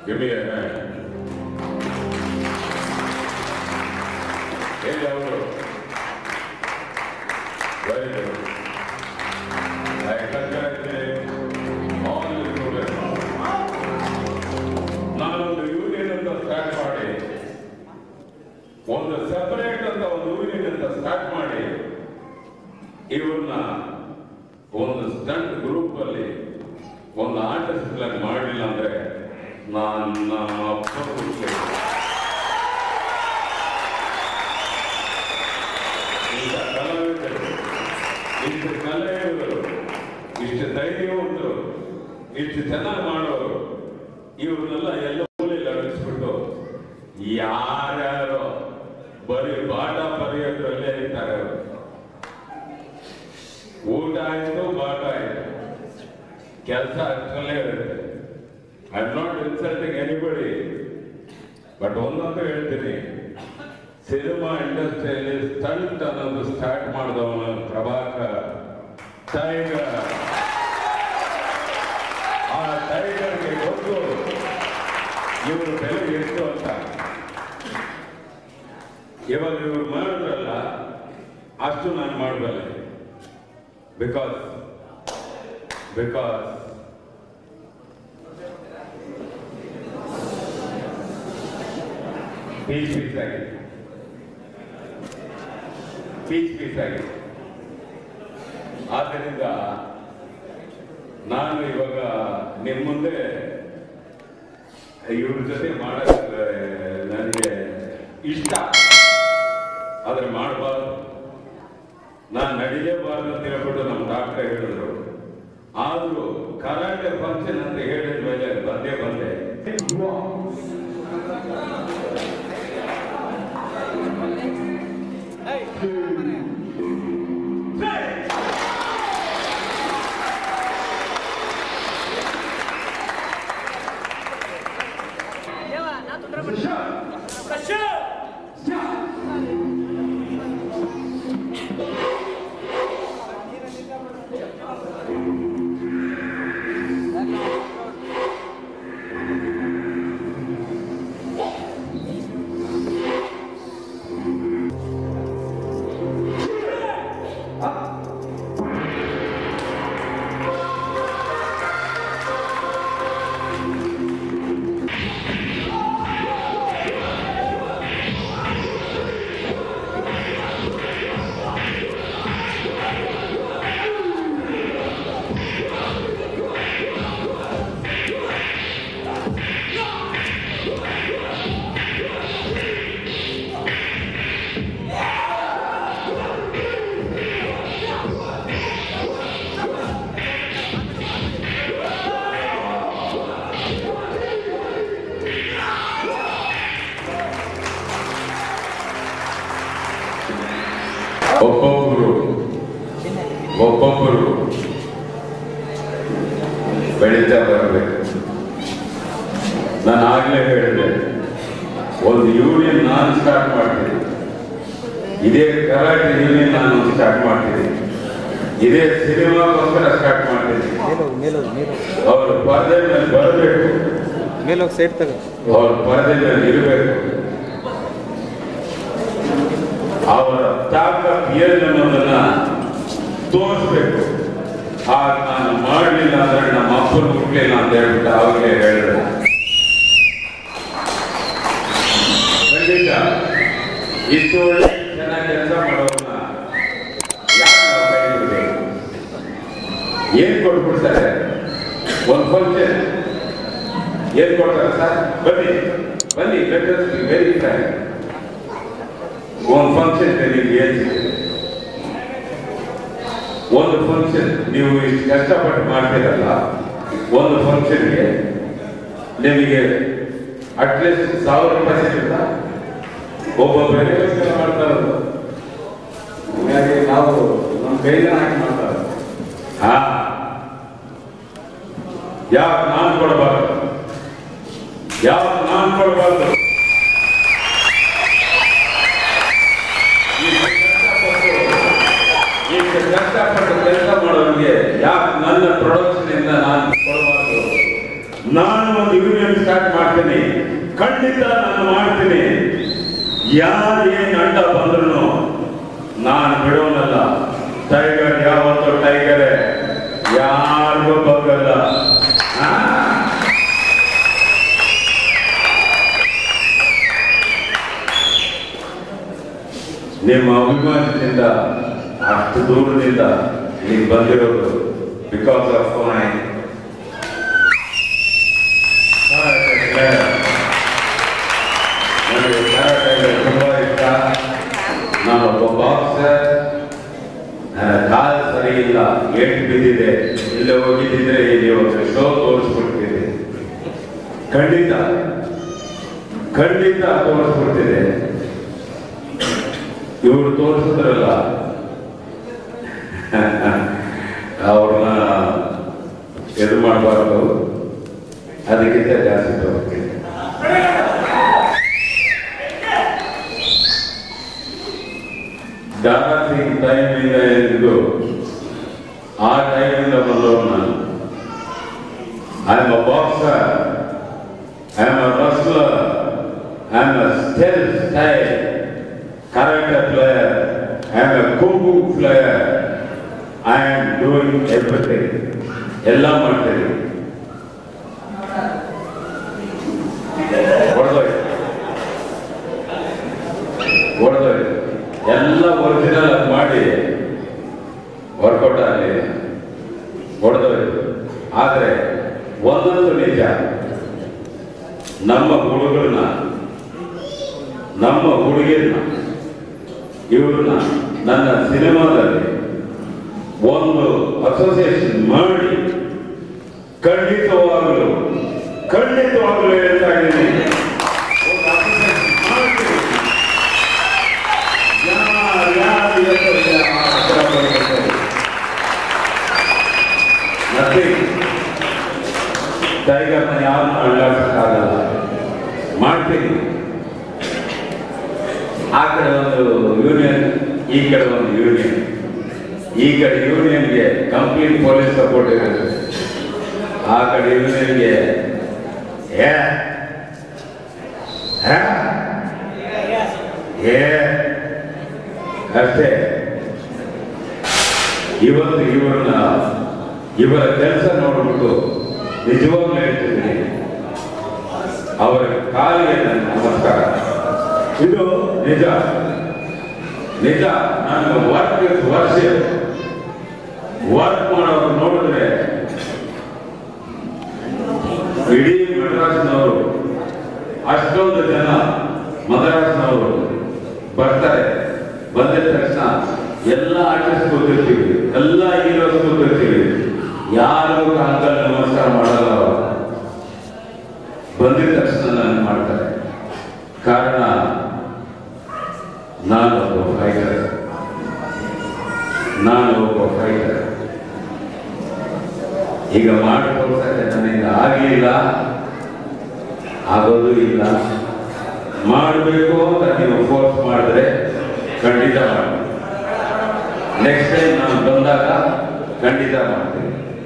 Give me a hand. ಹೇಳಿ ಅವರು very good I congratulate all students ನಾನೊಂದು union ಅಂತ ಸ್ಟಾರ್ಟ್ ಮಾಡಿ ಒಂದು ಸೆಪರೇಟ್ ಅಂತ ಒಂದು ಯೂನಿಯನ್ ಅಂತ ಸ್ಟಾರ್ಟ್ ಮಾಡಿ ಇವ್ರನ್ನ ಒಂದು ಸ್ಟಂಟ್ ಗ್ರೂಪ್ ಅಲ್ಲಿ ಒಂದು ಆರ್ಟಿಸ್ಟ್ ಆಗಿ ಮಾಡಲಿಲ್ಲ ಅಂದ್ರೆ ನಾನು ನಮ್ಮ ಅಪ್ಪ ಹುಟ್ಲಿ. ಇಂಥ ಕಲಾವಿದರು ಇಷ್ಟು ಕಲೆಯವರು ಇಷ್ಟು ಧೈರ್ಯವಂತರು ಇಷ್ಟು ಚೆನ್ನಾಗಿ ಮಾಡೋರು ಇವ್ರನ್ನೆಲ್ಲ ಎಲ್ಲ ಮೂಲೆಯಲ್ಲಿ ಅಡಗಿಸ್ಬಿಟ್ಟು ಯಾರ್ಯಾರೋ ಬರೀ ಬಾಟ ಬರೆಯೋದ್ರಲ್ಲೇ ಇರ್ತಾರೆ ಅವರು ಊಟ ಆಯ್ತು ಬಾಟ ಆಯ್ತು ಕೆಲಸ ಅಷ್ಟರಲ್ಲೇ ಇರುತ್ತೆ I not insulting anybody but ಒಂದೊಂದು ಹೇಳ್ತೀನಿ ಸಿನಿಮಾ ಇಂಡಸ್ಟ್ರಿಯಲ್ಲಿ ಸ್ಟಂಟ್ ಅನ್ನೋದು ಸ್ಟಾರ್ಟ್ ಮಾಡಿದವನು ಪ್ರಭಾಕರ್ ಟೈಗರ್ ಆ ಟೈಗರ್ಗೆ ಗೊತ್ತು ಇವರು ಬೆಲೆ ಎಷ್ಟು ಅಂತ ಇವಾಗ ಇವ್ರು ಮಾಡಿದ್ರಲ್ಲ ಅಷ್ಟು ನಾನು ಮಾಡಬಲ್ಲೆ ಬಿಕಾಸ್ ಬಿಕಾಸ್ ಪೀಸ್ ಪೀಸ್ ಆಗಿದೆ ಪೀಸ್ ಪೀಸ್ ಆಗಿದೆ ಆದ್ದರಿಂದ ನಾನು ಇವಾಗ ನಿಮ್ಮ ಮುಂದೆ ಇವ್ರ ಜೊತೆ ಮಾಡಕ್ಕೆ ನನಗೆ ಇಷ್ಟ ಆದ್ರೆ ಮಾಡಬಾರ್ದು ನಾನು ನಡಿಲೇಬಾರ್ದು ಅಂತ ಹೇಳ್ಬಿಟ್ಟು ನಮ್ಮ ಡಾಕ್ಟರ್ ಹೇಳಿದ್ರು ಆದ್ರೂ ಕರಾಟೆ ಫಂಕ್ಷನ್ ಅಂತ ಹೇಳಿದ ಮೇಲೆ ಬಂದೇ ಬಂದೆ ಒಬ್ಬೊಬ್ಬರು ಒಬ್ಬೊಬ್ಬರು ಬೆಳೀತಾ ಬರಬೇಕು ನಾನು ಆಗ್ಲೇ ಹೇಳಿದೆ ಒಂದು ಯೂನಿಯನ್ ನಾನು ಸ್ಟಾರ್ಟ್ ಮಾಡ್ತೀನಿ ಇದೇ ಕರಾಟೆ ಯೂನಿಯನ್ ನಾನು ಸ್ಟಾರ್ಟ್ ಮಾಡ್ತೀನಿ ಇದೇ ಸಿನಿಮಾಗೋಸ್ಕರ ಸ್ಟಾರ್ಟ್ ಮಾಡ್ತೀನಿ ಮೇಲೋಗಿ ಮೇಲೋಗಿ ಮೇಲೋಗಿ ಅವರು ಪರದೆ ಮೇಲೆ ಬರಬೇಕು ಮೇಲೋಗಿ ಸೈಡ್ ತಗೋ ಅವ್ರ ಪರದೆ ಮೇಲೆ ಇರಬೇಕು ಅವರ ತಾಕತ್ ಏನು ಅನ್ನೋದನ್ನ ತೋರಿಸ್ಬೇಕು ಆಗ ನಾನು ಮಾಡಲಿಲ್ಲ ಅಂದ್ರೆ ನಮ್ಮ ಅಪ್ಪನ ಹುಟ್ಟಲಿಲ್ಲ ಅಂತ ಹೇಳ್ಬಿಟ್ಟು ಅವಾಗಲೇ ಹೇಳಿದೆ ಖಂಡಿತ ಇಷ್ಟು ಒಳ್ಳೆ ಚೆನ್ನಾಗಿ ಕೆಲಸ ಮಾಡೋರನ್ನ ಯಾಕೆ ನಾವು ಕೈ ಹಿಡಿಬೇಕು? ಏನ್ ಕೊಟ್ಬಿಡ್ತಾರೆ ಒಂದು ಫಂಕ್ಷನ್ ಏನ್ ಕೊಡ್ತಾರೆ ಸರ್ ಬನ್ನಿ ಬನ್ನಿ ಲೆಟರ್ಸ್ ವೆರಿ ಫ್ರ್ಯಾಂಕ್ ಒಂದು ಫಂಕ್ಷನ್ ನಿಮ್ಗೆ ಏನ್ ಸಿಗುತ್ತೆ ಒಂದು ಫಂಕ್ಷನ್ ನೀವು ಇಷ್ಟು ಕಷ್ಟಪಟ್ಟು ಮಾಡ್ತೀರಲ್ಲ ಒಂದು ಫಂಕ್ಷನ್ಗೆ ನಿಮಗೆ ಅಟ್ಲೀಸ್ಟ್ ಸಾವಿರ ರೂಪಾಯಿ ಸಿಗುತ್ತಾ ಒಬ್ಬೊಬ್ಬರಿಗೆ ಯೋಚನೆ ಮಾಡ್ತಾ ಇರೋದು ಹಾಗಾಗಿ ನಾವು ನಮ್ಮ ಕೈನ ಹಾಕಿ ಮಾಡ್ತಾ ಇರೋದು ಹಾ ಯಾಕೆ ನಾನು ಕೊಡಬಾರ್ದು ಯಾಕೆ ನಾನು ಕೊಡಬಾರ್ದು ಈಗ ಕಷ್ಟಪಟ್ಟು ಕೆಲಸ ಮಾಡೋರಿಗೆ ಯಾಕೆ ನನ್ನ ಪ್ರೊಡಕ್ಷನ್ ಇಂದ ನಾನು ಕೊಡಬಾರ್ದು ನಾನು ಒಂದು ಯೂನಿಯನ್ ಸ್ಟಾರ್ಟ್ ಮಾಡ್ತೀನಿ ಖಂಡಿತ ನಾನು ಮಾಡ್ತೀನಿ ಯಾರು ಏನ್ ಅಡ್ಡ ಬಂದ್ರು ನಾನು ಬಿಡೋನಲ್ಲ ಟೈಗರ್ ಯಾವತ್ತೂ ಟೈಗರೇ ಯಾರಿಗೂ ಬಗ್ಗಲ್ಲ ಆ? ನಿಮ್ಮ ಅಭಿಮಾನದಿಂದ ಅಷ್ಟು ದೂರದಿಂದ ನೀವು ಬಂದಿರೋದು ಬಿಕಾಸ್ ಆಫ್ ಮೈ ನನಗೆ ಕರಾಟೆ ತುಂಬಾ ಇಷ್ಟ ನಾನೊಬ್ಬ ಬಾಕ್ಸರ್ ನನ್ನ ಕಾಲು ಸರಿ ಇಲ್ಲ ಏಟು ಬಿದ್ದಿದೆ ಇಲ್ಲೇ ಹೋಗಿದ್ದಿದ್ರೆ ಇವತ್ತು ಶೋ ತೋರಿಸ್ಬಿಡ್ತೀನಿ ಖಂಡಿತ ಖಂಡಿತ ತೋರಿಸ್ಬಿಡ್ತಿದೆ ಇವರು ತೋರಿಸಿದ್ರಲ್ಲ ಅವ್ರನ್ನ ಇದು ಮಾಡಬಾರ್ದು ಅದಕ್ಕಿಂತ ಜಾಸ್ತಿ ತೋರಿಸ್ತೀನಿ ದಾದಾ ಸಿಂಗ್ ಟೈಮಿಂದ ಹಿಡಿದು ಆ ಟೈಮಿಂದ ಬಂದವರು ನಾನು I am a boxer I am a wrestler I am a ಸ್ಟೆಲ್ style karate player I am a ಕುಂಬು player I am doing everything ಎಲ್ಲ ಮಾಡ್ತೀನಿ ಹೊಡೆದೋಯ್ತು ಹೊಡೆದೋಯ್ತು ಎಲ್ಲ ಒರಿಜಿನಲ್ ಅದು ಮಾಡಿ ವರ್ಕೌಟ್ ಆಗಲಿ ಹೊಡೆದೋಯ್ತು ಆದರೆ ಒಂದೊಂದು ನಿಜ ನಮ್ಮ ಹುಡುಗರನ್ನ ನಮ್ಮ ಹುಡುಗಿಯರನ್ನ ಇವ್ರನ್ನ ನನ್ನ ಸಿನಿಮಾದಲ್ಲಿ ಒಂದು ಅಸೋಸಿಯೇಷನ್ ಮಾಡಿ ಖಂಡಿತವಾಗಲು ಖಂಡಿತವಾಗಲು ಹೇಳ್ತಾ ಇದ್ದೀನಿ ಒಂದು association ಮಾಡ್ತೀನಿ. ಯಾರು ಯಾರು ಇವತ್ತು ಆ ಹತ್ರ ಬರ್ಬೇಕು? Nothing. ಟೈಗರ್ನ ಯಾರನ್ನ ಅಳ್ಳಾಡ್ಸಕ್ಕಾಗಲ್ಲ ಮಾಡ್ತೀನಿ ಆ ಕಡೆ ಒಂದು ಯೂನಿಯನ್ ಈ ಕಡೆ ಒಂದು ಯೂನಿಯನ್ ಈ ಕಡೆ ಯೂನಿಯನ್ಗೆ ಕಂಪ್ಲೀಟ್ ಪೊಲೀಸ್ ಸಪೋರ್ಟ್ ಇರುತ್ತೆ ಆ ಕಡೆ ಯೂನಿಯನ್ಗೆ ಏ ಹೇ? ಏ ಅಷ್ಟೇ ಇವತ್ತು ಇವರನ್ನ ಇವರ ಕೆಲಸ ನೋಡ್ಬಿಟ್ಟು ನಿಜವಾಗ್ಲೂ ಹೇಳ್ತಿದ್ದೀನಿ ಅವರ ಕಾಲಿಗೆ ನನ್ನ ನಮಸ್ಕಾರ ಇದು ನಿಜ ನಿಜ ನನ್ನ ವರ್ಕ್ ವರ್ಷ ವರ್ಕ್ ಮಾಡೋರು ನೋಡಿದ್ರೆ ಇಡೀ ಮದ್ರಾಸ್ನವರು ಅಷ್ಟೊಂದು ಜನ ಮದ್ರಾಸ್ನವರು ಬರ್ತಾರೆ ಬಂದಿದ ತಕ್ಷಣ ಎಲ್ಲ ಆರ್ಟಿಸ್ಟ್ ಗೊತ್ತಿರ್ತೀವಿ ಎಲ್ಲ ಹೀರೋಸ್ ಗೊತ್ತಿರ್ತೀವಿ ಯಾರು ಕಾಲದಲ್ಲಿ ನಮಸ್ಕಾರ ಮಾಡಲ್ಲ ಅವರು ಬಂದಿದ ತಕ್ಷಣ ನಾನು ಮಾಡ್ತಾರೆ ಕಾರಣ ನಾನು ಒಬ್ಬ ಫೈಟರ್ ನಾನು ಒಬ್ಬ ಫೈಟರ್ ಈಗ ಮಾಡಿ ತೋರ್ಸಕ್ಕೆ ನನ್ನಿಂದ ಆಗಲಿಲ್ಲ ಆಗೋದು ಇಲ್ಲ ಮಾಡಬೇಕು ಅಂತ ನೀವು ಫೋರ್ಸ್ ಮಾಡಿದ್ರೆ ಖಂಡಿತ ಮಾಡಿ ನೆಕ್ಸ್ಟ್ ಟೈಮ್ ನಾನು ಬಂದಾಗ ಖಂಡಿತ ಮಾಡ್ತೀನಿ